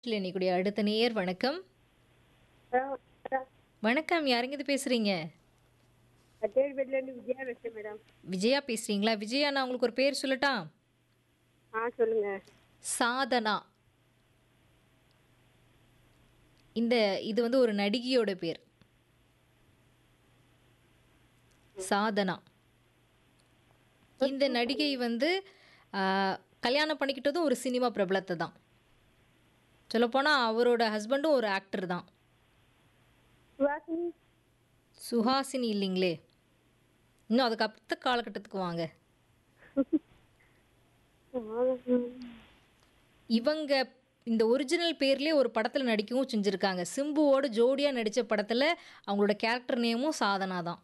இன்னைக்குடைய அடுத்த நேயர் வணக்கம் வணக்கம் யாருங்க பேசுறீங்க தேர்பேட்ல இருந்து விஜயா பேசுறேன் மேடம் விஜயா பேசுறீங்களா விஜயா நான் உங்களுக்கு ஒரு பேர் சொல்லட்டா ஆ சொல்லுங்க சாதனா இந்த இது வந்து ஒரு நடிகையோட பேர் சாதனா இந்த நடிகை வந்து ஆ, கல்யாணம் பண்ணிக்கிட்டதும் ஒரு சினிமா பிரபலத்தை தான் சொல்லப்போனால் அவரோட ஹஸ்பண்டும் ஒரு ஆக்டர் தான் சுவாசினி சுஹாசினி இல்லைங்களே இன்னும் அதுக்கு அடுத்த காலகட்டத்துக்கு வாங்க இவங்க இந்த ஒரிஜினல் பேர்லேயே ஒரு படத்தில் நடிக்கவும் செஞ்சுருக்காங்க சிம்புவோட ஜோடியாக நடித்த படத்தில் அவங்களோட கேரக்டர் நேமும் சாதனா தான்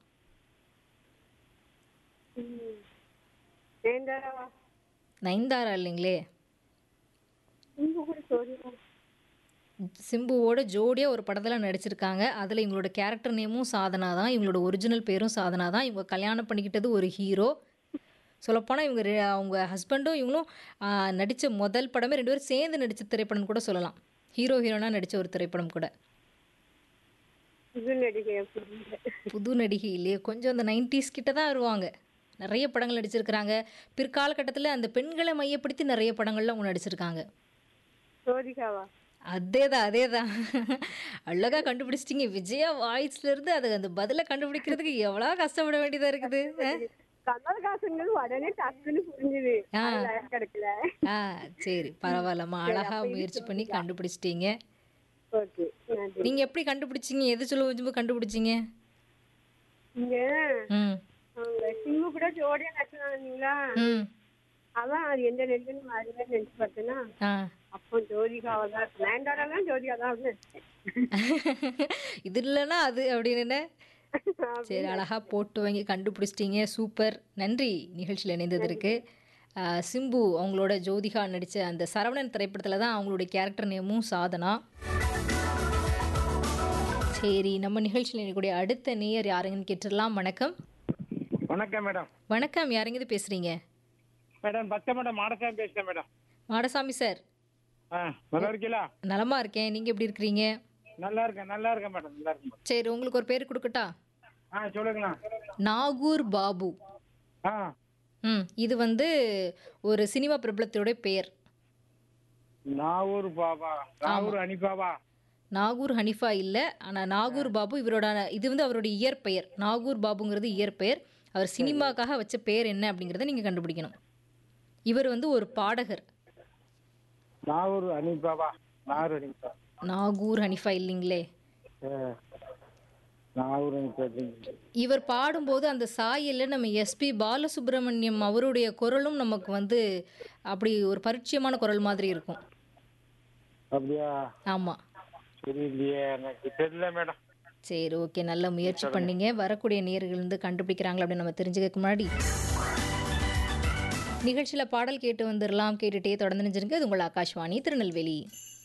ஏண்டாவா நயன்தாரா இல்லைங்களே இங்க கூட சொல்லுங்க சிம்புவோட ஜோடியாக ஒரு படத்தில் நடிச்சிருக்காங்க அதில் இவங்களோட கேரக்டர் நேமும் சாதனா தான் இவங்களோட ஒரிஜினல் பேரும் சாதனா தான் இவங்க கல்யாணம் பண்ணிக்கிட்டது ஒரு ஹீரோ சொல்லப்போனால் இவங்க ரெ- அவங்க ஹஸ்பண்டும் இவங்களும் நடித்த முதல் படமே ரெண்டு பேரும் சேர்ந்து நடித்த திரைப்படம் கூட சொல்லலாம் ஹீரோ ஹீரோனாக நடித்த ஒரு திரைப்படம் கூட இது நடிகை புரியல புது நடிகை இல்லையே கொஞ்சம் அந்த நைன்டிஸ் கிட்ட தான் வருவாங்க நிறைய படங்கள் நடிச்சிருக்கிறாங்க பிற்காலகட்டத்தில் அந்த பெண்களை மையப்படுத்தி நிறைய படங்கள்ல அவங்க நடிச்சிருக்காங்க சோதிகாவா அதே தான் அதே தான் அழகாக கண்டுபிடிச்சிட்டிங்க விஜயா வாய்ஸ்ல இருந்து அது அந்த பதிலை கண்டுபிடிக்கிறதுக்கு எவ்வளோ கஷ்டப்பட வேண்டியதாக இருக்குது ஆ? கமல்ஹாசன் உடனே டக்குன்னு புரிஞ்சுது ஆ. லைன் கிடைக்கல ஆ சரி பரவாயில்லம்மா அழகாக முயற்சி பண்ணி கண்டுபிடிச்சிட்டீங்க ஓகே நன்றி நீங்கள் எப்படி கண்டுபிடிச்சிங்க எது சொல்ல வச்சும்போது கண்டுபிடிச்சிங்க இங்க ம் அவங்க சிம்மு கூட ஜோடியா நடிச்சாங்களா ம் அதான் அது எந்த நெல்லுன்னு மாதிரி நினைச்சு பார்த்தேன்னா ஆ அப்போ ஜோதிகாவை தான் வேண்டாம் ஜோதிகா தான் அப்படின்னு இது இல்லைன்னா அது அப்படின்னு என்ன? சரி அழகா போட்டு வாங்கி கண்டுபிடிச்சிட்டீங்க சூப்பர் நன்றி நிகழ்ச்சியில் இணைந்ததற்கு ஆ, சிம்பு அவங்களோட ஜோதிகா நடித்த அந்த சரவணன் திரைப்படத்தில் தான் அவங்களுடைய கேரக்டர் நேமும் சாதனா சரி நம்ம நிகழ்ச்சியில் இருக்கக்கூடிய அடுத்த நேயர் யாருங்கன்னு கேட்டுடலாம் வணக்கம் வணக்கம் மேடம் வணக்கம் யாருங்க இது பேசுறீங்க மேடம் பச்சை மேடம் மாடசாமி பேசுறேன் மேடம் மாடசாமி சார் ஆ நல்லா இருக்கீங்களா நலமா இருக்கேன் நீங்க எப்படி இருக்கிறீங்க நல்லா இருக்கேன் நல்லா இருக்கேன் மேடம் நல்லா இருக்கேன் மேடம். சரி உங்களுக்கு ஒரு பேர் கொடுக்கட்டா ஆ சொல்லுங்களா நாகூர் பாபு ஆ ம் இது வந்து ஒரு சினிமா பிரபலத்தோட பெயர் நாகூர் பாபா நாகூர் அனிபாபா நாகூர் ஹனிஃபா இல்லை ஆனால் நாகூர் பாபு இவரோட இது வந்து அவருடைய இயற்பெயர் நாகூர் பாபுங்கிறது இயற்பெயர் அவர் சினிமாக்காக வச்ச பெயர் என்ன அப்படிங்கிறத நீங்கள் கண்டுபிடிக்கணும் இவர் வந்து ஒரு பாடகர் நாகூர் அனிபாபா நாகூர் அனிபா நாகூர் ஹனிஃபா இல்லைங்களே ஆ. நாகூர் அனிபா இவர் பாடும்போது அந்த சாயலில் நம்ம எஸ்பி பாலசுப்ரமணியம் அவருடைய குரலும் நமக்கு வந்து அப்படி ஒரு பரிச்சயமான குரல் மாதிரி இருக்கும் அப்படியா ஆமாம் சரி இல்லையே எனக்கு தெரியல மேடம் சரி ஓகே நல்ல முயற்சி பண்ணீங்க வரக்கூடிய நேர்கள் வந்து கண்டுபிடிக்கிறாங்களா அப்படின்னு நம்ம தெரிஞ்சுக்க முன்னாடி நிகழ்ச்சியில் பாடல் கேட்டு வந்துடலாம் கேட்டுட்டே தொடர்ந்து நினைச்சிருங்க அது உங்கள் ஆகாஷ்வாணி திருநெல்வேலி